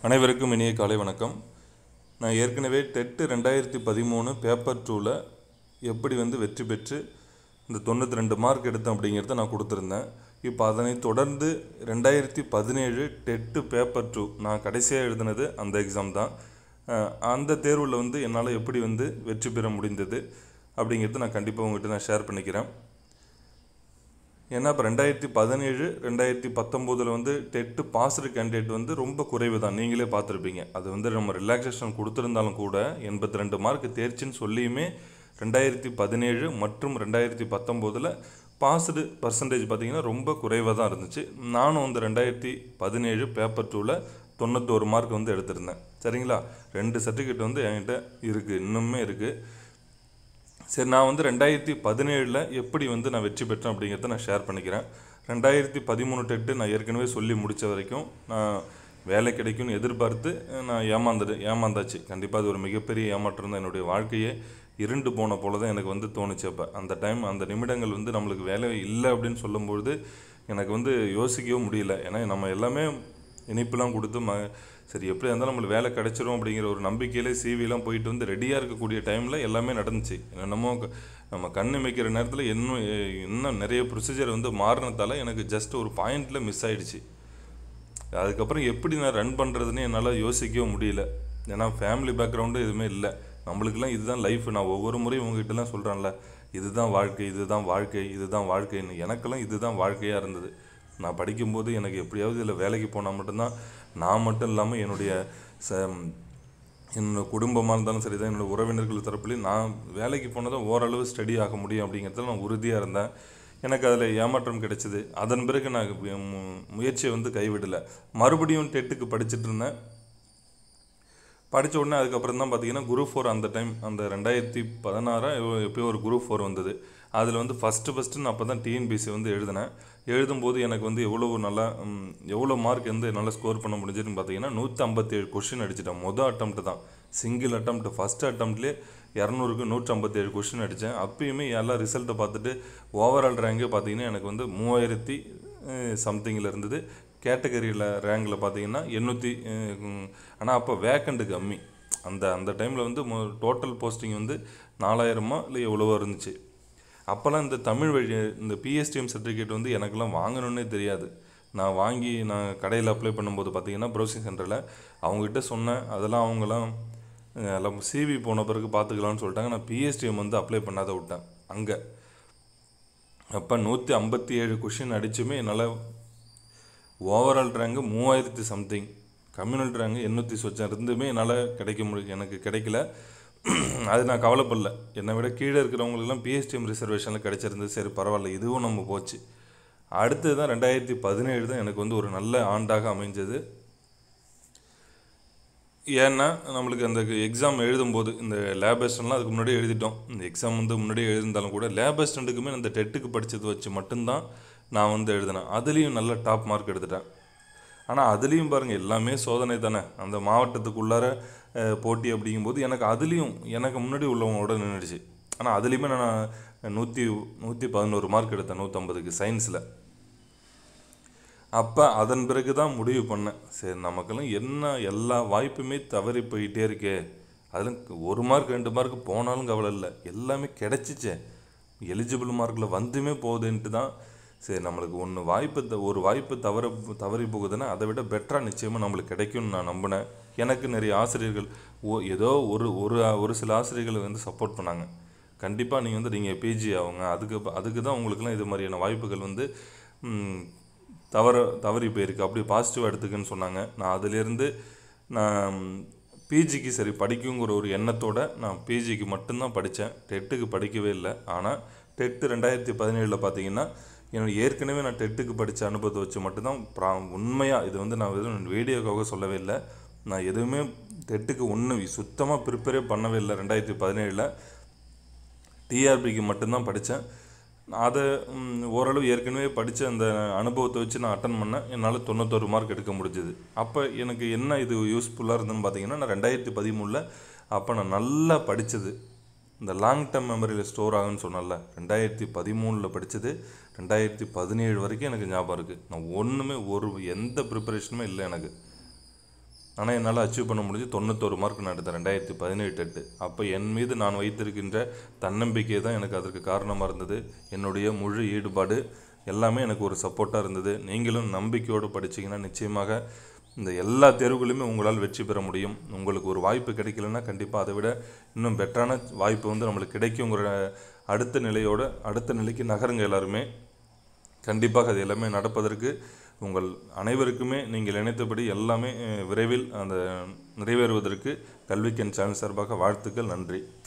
அனைவருக்கும் இனிய காலை வணக்கம் நான் ஏற்கனவே டெட்டு ரெண்டாயிரத்தி பதிமூணு பேப்பர் டூவில் எப்படி வந்து வெற்றி பெற்று இந்த தொண்ணூற்றி ரெண்டு மார்க் எடுத்தேன் அப்படிங்கிறத நான் கொடுத்துருந்தேன் இப்போ அதனை தொடர்ந்து ரெண்டாயிரத்தி பதினேழு டெட்டு பேப்பர் டூ நான் கடைசியாக எழுதினது அந்த எக்ஸாம் தான் அஹ் அந்த தேர்வில் வந்து என்னால் எப்படி வந்து வெற்றி பெற முடிந்தது அப்படிங்கிறத நான் கண்டிப்பாக உங்கள்கிட்ட நான் ஷேர் பண்ணிக்கிறேன் ஏன்னா இப்போ ரெண்டாயிரத்தி பதினேழு ரெண்டாயிரத்தி பத்தொம்போதில் வந்து டெட்டு பாஸ்டு கேண்டிடேட் வந்து ரொம்ப குறைவு தான் நீங்களே பார்த்துருப்பீங்க அது வந்து நம்ம ரிலாக்ஸேஷன் கொடுத்துருந்தாலும் கூட எண்பத்தி ரெண்டு மார்க் தேர்ச்சின்னு சொல்லியுமே ரெண்டாயிரத்தி பதினேழு மற்றும் ரெண்டாயிரத்தி பத்தொம்போதில் பாஸ்டு பர்சன்டேஜ் பார்த்தீங்கன்னா ரொம்ப குறைவாக தான் இருந்துச்சு நானும் வந்து ரெண்டாயிரத்தி பதினேழு பேப்பர் டூவில் தொண்ணூத்தோரு மார்க் வந்து எடுத்திருந்தேன் சரிங்களா ரெண்டு சர்டிஃபிகேட் வந்து என்கிட்ட இருக்குது இன்னுமே இருக்குது சரி நான் வந்து ரெண்டாயிரத்தி பதினேழில் எப்படி வந்து நான் வெற்றி பெற்றேன் அப்படிங்கிறத நான் ஷேர் பண்ணிக்கிறேன் ரெண்டாயிரத்தி பதிமூணு டெட்டு நான் ஏற்கனவே சொல்லி முடித்த வரைக்கும் நான் வேலை கிடைக்கும்னு எதிர்பார்த்து நான் ஏமாந்துட்டு ஏமாந்தாச்சு கண்டிப்பாக அது ஒரு மிகப்பெரிய ஏமாற்றம் தான் என்னுடைய வாழ்க்கையே இருண்டு போன போல தான் எனக்கு வந்து தோணுச்சு அப்போ அந்த டைம் அந்த நிமிடங்கள் வந்து நம்மளுக்கு வேலை இல்லை அப்படின்னு சொல்லும்பொழுது எனக்கு வந்து யோசிக்கவும் முடியல ஏன்னா நம்ம எல்லாமே இனிப்புலாம் கொடுத்து ம சரி எப்படி இருந்தாலும் நம்மளுக்கு வேலை கிடைச்சிரும் அப்படிங்கிற ஒரு நம்பிக்கையிலே சிவிலாம் போயிட்டு வந்து ரெடியாக இருக்கக்கூடிய டைமில் எல்லாமே நடந்துச்சு என்னமோ க- நம்ம கண் இமைக்கிற நேரத்தில் இன்னும் எ- இன்னும் நிறைய ப்ரொசீஜர் வந்து மாறினதால எனக்கு ஜஸ்ட் ஒரு பாயிண்டில் மிஸ் ஆயிடுச்சு அதுக்கப்புறம் எப்படி நான் ரன் பண்ணுறதுன்னு என்னால் யோசிக்கவும் முடியல ஏன்னா ஃபேமிலி பேக்ரவுண்டு எதுவுமே இல்லை நம்மளுக்கெல்லாம் இதுதான் லைஃப் நான் ஒவ்வொரு முறையும் உங்ககிட்டலாம் சொல்கிறேன்ல இதுதான் வாழ்க்கை இதுதான் வாழ்க்கை இதுதான் வாழ்க்கைன்னு எனக்கெல்லாம் இதுதான் வாழ்க்கையாக இருந்தது நான் படிக்கும்போது எனக்கு எப்படியாவது இதில் வேலைக்கு போனால் மட்டும்தான் நான் மட்டும் இல்லாமல் என்னுடைய ச என்னோட குடும்பமாக இருந்தாலும் சரி தான் என்னோட உறவினர்கள் தரப்புலையும் நான் வேலைக்கு போனதும் ஓரளவு ஸ்டடி ஆக முடியும் அப்படிங்கிறதுல நான் உறுதியாக இருந்தேன் எனக்கு அதில் ஏமாற்றம் கிடைச்சிது அதன் பிறகு நான் மு- முயற்சியை வந்து கைவிடலை மறுபடியும் டெட்டுக்கு படிச்சுட்டு இருந்தேன் படித்த உடனே அதுக்கப்புறம் தான் பார்த்தீங்கன்னா குரூப் ஃபோர் அந்த டைம் அந்த ரெண்டாயிரத்தி பதினாறா எப்பயோ ஒரு குரூப் ஃபோர் வந்தது அதில் வந்து ஃபஸ்ட்டு ஃபஸ்ட்டு நான் அப்போ தான் டிஎன்பிசி வந்து எழுதினேன் எழுதும்போது எனக்கு வந்து எவ்வளோ நல்லா ம், எவ்வளோ மார்க் வந்து என்னால் ஸ்கோர் பண்ண முடிஞ்சதுன்னு பார்த்தீங்கன்னா நூற்றி ஐம்பத்தேழு கொஷின் அடிச்சிட்டேன் மொதல் அட்டம்ப்ட் தான் சிங்கிள் அட்டம்ப்ட் ஃபஸ்ட் அட்டம்ப்ட்லேயே இரநூறுக்கு நூற்றி ஐம்பத்தேழு கொஷின் அடித்தேன் அப்பயுமே எல்லா ரிசல்ட்டை பார்த்துட்டு ஓவரால் ரேங்கே பார்த்தீங்கன்னா எனக்கு வந்து மூவாயிரத்தி சம்திங்கில் இருந்தது கேட்டகரியில் ரேங்கில் பார்த்தீங்கன்னா எண்ணூற்றி ஆனால் அப்போ வேக்கண்ட் கம்மி அந்த அந்த டைமில் வந்து டோட்டல் போஸ்டிங் வந்து நாலாயிரமா இல்லை எவ்வளவோ இருந்துச்சு அப்போல்லாம் இந்த தமிழ் வழி இந்த பிஎஸ்டிஎம் சர்டிஃபிகேட் வந்து எனக்கெல்லாம் வாங்கணுன்னே தெரியாது நான் வாங்கி நான் கடையில் அப்ளை பண்ணும்போது பார்த்தீங்கன்னா ப்ரௌசிங் சென்டரில் அவங்ககிட்ட சொன்னேன் அதெல்லாம் அவங்களாம் அஹ், எல்லாம் சிவி போன பிறகு பார்த்துக்கலாம்னு சொல்லிட்டாங்க நான் பிஎஸ்டிஎம் வந்து அப்ளை பண்ணாத விட்டேன் அங்கே அப்போ நூற்றி ஐம்பத்தி ஏழு கொஷின் அடிச்சுமே என்னால் ஓவரால் ரேங்கு மூவாயிரத்தி சம்திங் கம்யூனல் ரேங்கு எண்ணூற்றி சொச்சம் இருந்துமே என்னால் கிடைக்க முடியும் எனக்கு கிடைக்கல அது நான் கவலைப்படல என்னை விட கீழே இருக்கிறவங்களுக்கெல்லாம் பிஎஸ்டிஎம் ரிசர்வேஷனில் கிடைச்சிருந்தது சரி பரவாயில்ல இதுவும் நம்ம போச்சு அடுத்தது தான் ரெண்டாயிரத்தி பதினேழு தான் எனக்கு வந்து ஒரு நல்ல ஆண்டாக அமைஞ்சது ஏன்னா நம்மளுக்கு அந்த எக்ஸாம் எழுதும்போது இந்த லேப் அசிஸ்டன்ட்லாம் அதுக்கு முன்னாடியே எழுதிட்டோம் இந்த எக்ஸாம் வந்து முன்னாடியே எழுதிருந்தாலும் கூட லேப் அசிஸ்டண்ட்டுக்குமே அந்த டெட்டுக்கு படித்தது வச்சு மட்டும்தான் நான் வந்து எழுதினேன் அதுலேயும் நல்ல டாப் மார்க் எடுத்துட்டேன் ஆனால் அதுலேயும் பாருங்கள் எல்லாமே சோதனை தானே அந்த மாவட்டத்துக்குள்ளார அஹ், போட்டி அப்படிங்கும்போது எனக்கு அதுலேயும் எனக்கு முன்னாடி உள்ளவங்களோட நின்றுடுச்சு ஆனால் அதுலேயுமே நான் நூற்றி நூற்றி பதினோரு மார்க் எடுத்தேன் நூற்றம்பதுக்கு சயின்ஸில் அப்போ அதன் பிறகு தான் முடிவு பண்ணேன் சரி நமக்கெல்லாம் என்ன எல்லா வாய்ப்புமே தவறி போயிட்டே இருக்கே அதில் ஒரு மார்க் ரெண்டு மார்க் போனாலும் கவலை இல்லை எல்லாமே கிடைச்சிச்சே எலிஜிபிள் மார்க்கில் வந்துமே போகுதுன்ட்டு தான் சரி நம்மளுக்கு ஒன்று வாய்ப்பு த- ஒரு வாய்ப்பு தவற தவறி போகுதுன்னா அதை விட பெட்டராக நிச்சயமாக நம்மளுக்கு கிடைக்கும்னு நான் நம்பினேன் எனக்கு நிறைய ஆசிரியர்கள் ஓ ஏதோ ஒரு ஒரு ஒரு சில ஆசிரியர்கள் வந்து சப்போர்ட் பண்ணாங்க கண்டிப்பாக நீங்கள் வந்து நீங்கள் பிஜி ஆகுங்க அதுக்கு அதுக்கு தான் உங்களுக்குலாம் இது மாதிரியான வாய்ப்புகள் வந்து ம், தவற தவறி போயிருக்கு அப்படி பாசிட்டிவாக எடுத்துக்கன்னு சொன்னாங்க நான் அதிலேருந்து நான் பிஜிக்கு சரி படிக்குங்கிற ஒரு எண்ணத்தோட நான் பிஜிக்கு மட்டும்தான் படித்தேன் டெட்டுக்கு படிக்கவே இல்லை ஆனால் டெட்டு ரெண்டாயிரத்தி பதினேழில் பார்த்தீங்கன்னா என்னோட ஏற்கனவே நான் டெட்டுக்கு படித்த அனுபவத்தை வச்சு மட்டும்தான் ப்ரா உண்மையாக இது வந்து நான் வெறும் வீடியோக்காக சொல்லவே இல்லை நான் எதுவுமே டெட்டுக்கு ஒன்றும் சுத்தமாக ப்ரிப்பேரே பண்ணவே இல்லை ரெண்டாயிரத்தி பதினேழில் டிஆர்பிக்கு மட்டும்தான் படித்தேன் அதை ம், ஓரளவு ஏற்கனவே படித்த அந்த அனுபவத்தை வச்சு நான் அட்டன் பண்ணேன் என்னால் தொண்ணூத்தொரு மார்க் எடுக்க முடிஞ்சது அப்போ எனக்கு என்ன இது யூஸ்ஃபுல்லாக இருந்ததுன்னு பார்த்தீங்கன்னா நான் ரெண்டாயிரத்தி பதிமூணில் அப்போ நான் நல்லா படித்தது இந்த லாங் டேர்ம் மெமரியில் ஸ்டோர் ஆகுன்னு சொன்னேன்ல ரெண்டாயிரத்தி பதிமூணில் படித்தது ரெண்டாயிரத்தி பதினேழு வரைக்கும் எனக்கு ஞாபகம் இருக்குது நான் ஒன்றுமே ஒரு எந்த ப்ரிப்பரேஷனுமே இல்லை எனக்கு ஆனால் என்னால் அச்சீவ் பண்ண முடிஞ்சு தொண்ணூத்தொரு மார்க் நான் எடுத்தேன் ரெண்டாயிரத்தி பதினேழு டெட்டு அப்போ என் மீது நான் வைத்திருக்கின்ற தன்னம்பிக்கை தான் எனக்கு அதற்கு காரணமாக இருந்தது என்னுடைய முழு ஈடுபாடு எல்லாமே எனக்கு ஒரு சப்போர்ட்டாக இருந்தது நீங்களும் நம்பிக்கையோடு படிச்சீங்கன்னா நிச்சயமாக இந்த எல்லா தேர்வுகளுமே உங்களால் வெற்றி பெற முடியும் உங்களுக்கு ஒரு வாய்ப்பு கிடைக்கலன்னா கண்டிப்பாக அதை விட இன்னும் பெட்டரான வாய்ப்பு வந்து நம்மளுக்கு கிடைக்குங்கிற அடுத்த நிலையோட அடுத்த நிலைக்கு நகருங்க எல்லாருமே கண்டிப்பாக அது எல்லாமே நடப்பதற்கு உங்கள் அனைவருக்குமே நீங்கள் நினைத்தபடி எல்லாமே அஹ், விரைவில் அந்த நிறைவேறுவதற்கு கல்விக்கன் சேனல் சார்பாக வாழ்த்துக்கள் நன்றி